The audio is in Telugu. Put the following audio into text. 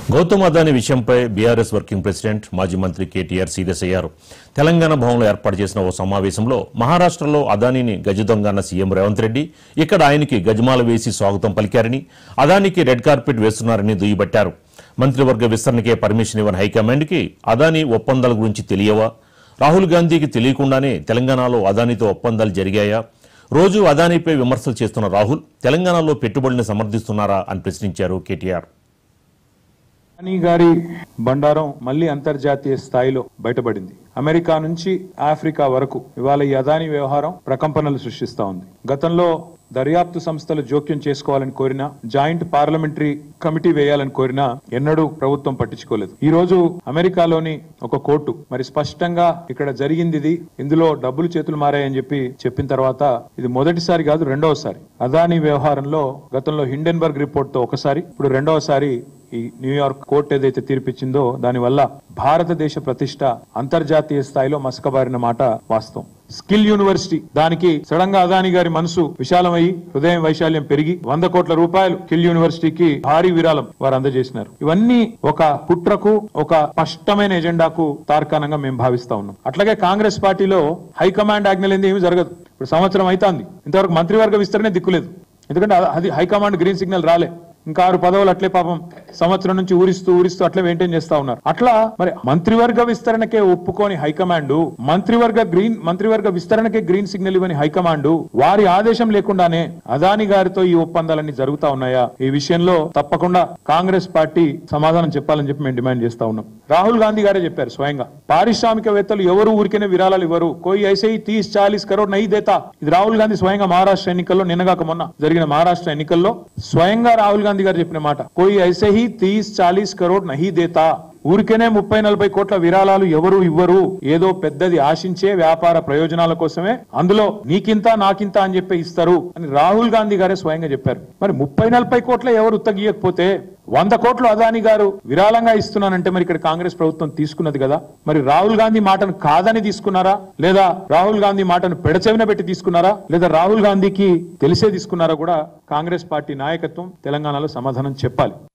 గౌతమ్ అదాని విషయంపై బీఆర్ఎస్ వర్కింగ్ ప్రెసిడెంట్ మాజీ మంత్రి కేటీఆర్ సీరియస్ అయ్యారు తెలంగాణ భవన్లో ఏర్పాటు చేసిన ఓ సమావేశంలో మహారాష్ట్రలో అదానీని గజదొంగ అన్న సీఎం రేవంత్ రెడ్డి ఇక్కడ ఆయనకి గజమాల వేసి స్వాగతం పలికారని అదానికి రెడ్ కార్పెట్ వేస్తున్నారని దుయ్యబట్టారు మంత్రివర్గ విస్తరణకే పర్మిషన్ ఇవ్వని హైకమాండ్కి అదానీ ఒప్పందాల గురించి తెలియవా రాహుల్ గాంధీకి తెలియకుండానే తెలంగాణలో అదానీతో ఒప్పందాలు జరిగాయా రోజు అదానీపై విమర్శలు చేస్తున్న రాహుల్ తెలంగాణలో పెట్టుబడుల్ని సమర్థిస్తున్నారా అని ప్రశ్నించారు కేటీఆర్ అదానీ గారి బండారం మళ్ళీ అంతర్జాతీయ స్థాయిలో బయటపడింది అమెరికా నుంచి ఆఫ్రికా వరకు ఇవాళ ఈ అదానీ వ్యవహారం ప్రకంపనలు సృష్టిస్తా ఉంది గతంలో దర్యాప్తు సంస్థలు జోక్యం చేసుకోవాలని కోరినా జాయింట్ పార్లమెంటరీ కమిటీ వేయాలని కోరినా ఎన్నడూ ప్రభుత్వం పట్టించుకోలేదు ఈ రోజు అమెరికాలోని ఒక కోర్టు మరి స్పష్టంగా ఇక్కడ జరిగింది ఇది ఇందులో డబ్బులు చేతులు మారాయని చెప్పి చెప్పిన తర్వాత ఇది మొదటిసారి కాదు రెండవసారి అదానీ వ్యవహారంలో గతంలో హిండెన్బర్గ్ రిపోర్ట్ తో ఒకసారి ఇప్పుడు రెండవసారి ఈ న్యూయార్క్ కోర్టు ఏదైతే తీర్పిచ్చిందో దానివల్ల భారతదేశ ప్రతిష్ట అంతర్జాతీయ స్థాయిలో మసకబారిన మాట వాస్తవం స్కిల్ యూనివర్సిటీ దానికి సడన్ గా అదాని గారి మనసు విశాలమై హృదయం వైశాల్యం పెరిగి వంద కోట్ల రూపాయలు స్కిల్ యూనివర్సిటీకి భారీ విరాళం వారు అందజేసినారు ఇవన్నీ ఒక కుట్రకు ఒక స్పష్టమైన ఎజెండాకు తార్కాణంగా మేము భావిస్తా ఉన్నాం అట్లాగే కాంగ్రెస్ పార్టీలో హైకమాండ్ ఆజ్ఞలేంది ఏమీ జరగదు ఇప్పుడు సంవత్సరం అవుతుంది ఇంతవరకు మంత్రివర్గ విస్తరణ దిక్కులేదు ఎందుకంటే అది హైకమాండ్ గ్రీన్ సిగ్నల్ రాలే ఇంకా ఆరు పదవులు అట్లే పాపం సంవత్సరం నుంచి ఊరిస్తూ ఊరిస్తూ అట్లే మెయింటైన్ చేస్తా ఉన్నారు అట్లా మరి మంత్రివర్గ విస్తరణకే ఒప్పుకోని హైకమాండ్ మంత్రివర్గ గ్రీన్ మంత్రివర్గ విస్తరణకే గ్రీన్ సిగ్నల్ ఇవ్వని హైకమాండ్ వారి ఆదేశం లేకుండానే అదాని గారితో ఈ ఒప్పందాలన్నీ జరుగుతా ఉన్నాయా ఈ విషయంలో తప్పకుండా కాంగ్రెస్ పార్టీ సమాధానం చెప్పాలని చెప్పి మేము డిమాండ్ చేస్తా ఉన్నాం రాహుల్ గాంధీ గారే చెప్పారు స్వయంగా పారిశ్రామికవేత్తలు ఎవరు ఊరికనే విరాళాలు ఇవ్వరు కోయి ఐసే తీస్ చాలీస్ కరోడ్ నై దేతా ఇది రాహుల్ గాంధీ స్వయంగా మహారాష్ట్ర ఎన్నికల్లో నిన్నగాక మొన్న జరిగిన మహారాష్ట్ర ఎన్నికల్లో స్వయంగా రాహుల్ గాంధీ గారు చెప్పిన మాట కోయి ఐసే హీ తీస్ చాలీస్ కరోడ్ నహీ దేతా ఊరికేనే ముప్పై నలభై కోట్ల విరాళాలు ఎవరు ఇవ్వరు ఏదో పెద్దది ఆశించే వ్యాపార ప్రయోజనాల కోసమే అందులో నీకింత నాకింత అని చెప్పి ఇస్తారు అని రాహుల్ గాంధీ గారే స్వయంగా చెప్పారు మరి ముప్పై నలభై కోట్ల ఎవరు ఉత్తగీయకపోతే వంద కోట్లు అదాని గారు విరాళంగా ఇస్తున్నానంటే మరి ఇక్కడ కాంగ్రెస్ ప్రభుత్వం తీసుకున్నది కదా మరి రాహుల్ గాంధీ మాటను కాదని తీసుకున్నారా లేదా రాహుల్ గాంధీ మాటను పెడచెవిన పెట్టి తీసుకున్నారా లేదా రాహుల్ గాంధీకి తెలిసే తీసుకున్నారా కూడా కాంగ్రెస్ పార్టీ నాయకత్వం తెలంగాణలో సమాధానం చెప్పాలి